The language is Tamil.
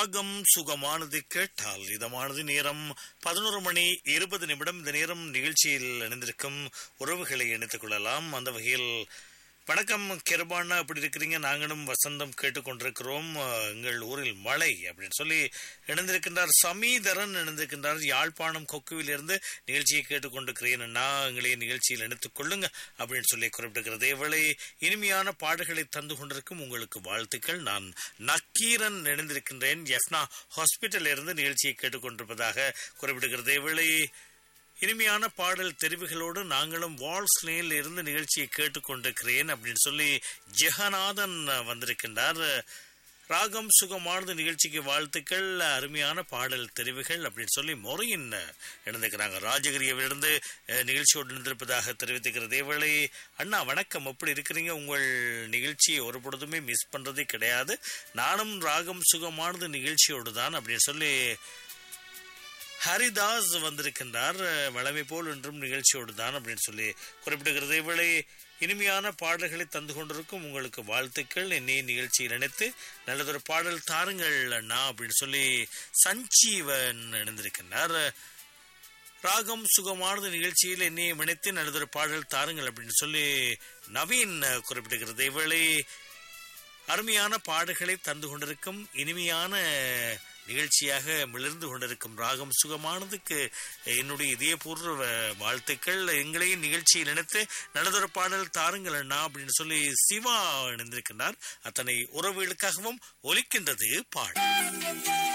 ராகம் சுகமானது கேட்டால் இதமானது நேரம் பதினோரு மணி இருபது நிமிடம் இந்த நேரம் நிகழ்ச்சியில் இணைந்திருக்கும் உறவுகளை இணைத்துக் கொள்ளலாம் அந்த வகையில் வணக்கம் கிருபானா அப்படி இருக்கிறீங்க நாங்களும் வசந்தம் கேட்டுக்கொண்டிருக்கிறோம் அஹ், எங்கள் ஊரில் மழை அப்படின்னு சொல்லி இணைந்திருக்கின்றார் சமீதரன் இணைந்திருக்கின்றார் யாழ்ப்பாணம் கொக்குவில் இருந்து நிகழ்ச்சியை கேட்டுக்கொண்டிருக்கிறேன் நான் எங்களை நிகழ்ச்சியில் இணைத்துக் கொள்ளுங்க அப்படின்னு சொல்லி குறிப்பிட்டிருக்கிறது இவளை இனிமையான பாடல்களை தந்து கொண்டிருக்கும் உங்களுக்கு வாழ்த்துக்கள் நான் நக்கீரன் இணைந்திருக்கின்றேன் எஃப்னா ஹாஸ்பிட்டல் இருந்து நிகழ்ச்சியை கேட்டுக்கொண்டிருப்பதாக குறிப்பிடுகிறது இவளை இனிமையான பாடல் தெரிவுகளோடு நாங்களும் வால்ஸ் லேனில் இருந்து நிகழ்ச்சியை கேட்டுக்கொண்டிருக்கிறேன் அப்படின்னு சொல்லி ஜெகநாதன் வந்திருக்கின்றார் ராகம் சுகமானது நிகழ்ச்சிக்கு வாழ்த்துக்கள் அருமையான பாடல் தெரிவுகள் அப்படின்னு சொல்லி முறையின் இணைந்திருக்கிறாங்க ராஜகிரியவிலிருந்து அஹ், நிகழ்ச்சியோடு இணைந்திருப்பதாக தெரிவித்துக்கிறது இவளை அண்ணா வணக்கம் எப்படி இருக்கிறீங்க உங்கள் நிகழ்ச்சியை ஒரு பொழுதுமே மிஸ் பண்றதே கிடையாது நானும் ராகம் சுகமானது நிகழ்ச்சியோடு தான் அப்படின்னு சொல்லி ஹரிதாஸ் வந்திருக்கின்றார் வளமை போல் என்றும் நிகழ்ச்சியோடு தான் அப்படின்னு சொல்லி குறிப்பிடுகிறது இவளை இனிமையான பாடல்களை தந்து கொண்டிருக்கும் உங்களுக்கு வாழ்த்துக்கள் என்னை நிகழ்ச்சியில் இணைத்து நல்லதொரு பாடல் தாருங்கள் அண்ணா அப்படின்னு சொல்லி சஞ்சீவன் இணைந்திருக்கின்றார் ராகம் சுகமானது நிகழ்ச்சியில் என்னை இணைத்து நல்லதொரு பாடல் தாருங்கள் அப்படின்னு சொல்லி நவீன் குறிப்பிடுகிறது இவளை அருமையான பாடல்களை தந்து கொண்டிருக்கும் இனிமையான நிகழ்ச்சியாக மிளர்ந்து கொண்டிருக்கும் ராகம் சுகமானதுக்கு என்னுடைய இதயபூர்வ வாழ்த்துக்கள் எங்களையும் நிகழ்ச்சியில் நினைத்து நல்லதொரு பாடல் தாருங்கள் அண்ணா அப்படின்னு சொல்லி சிவா இணைந்திருக்கின்றார் அத்தனை உறவுகளுக்காகவும் ஒலிக்கின்றது பாடல்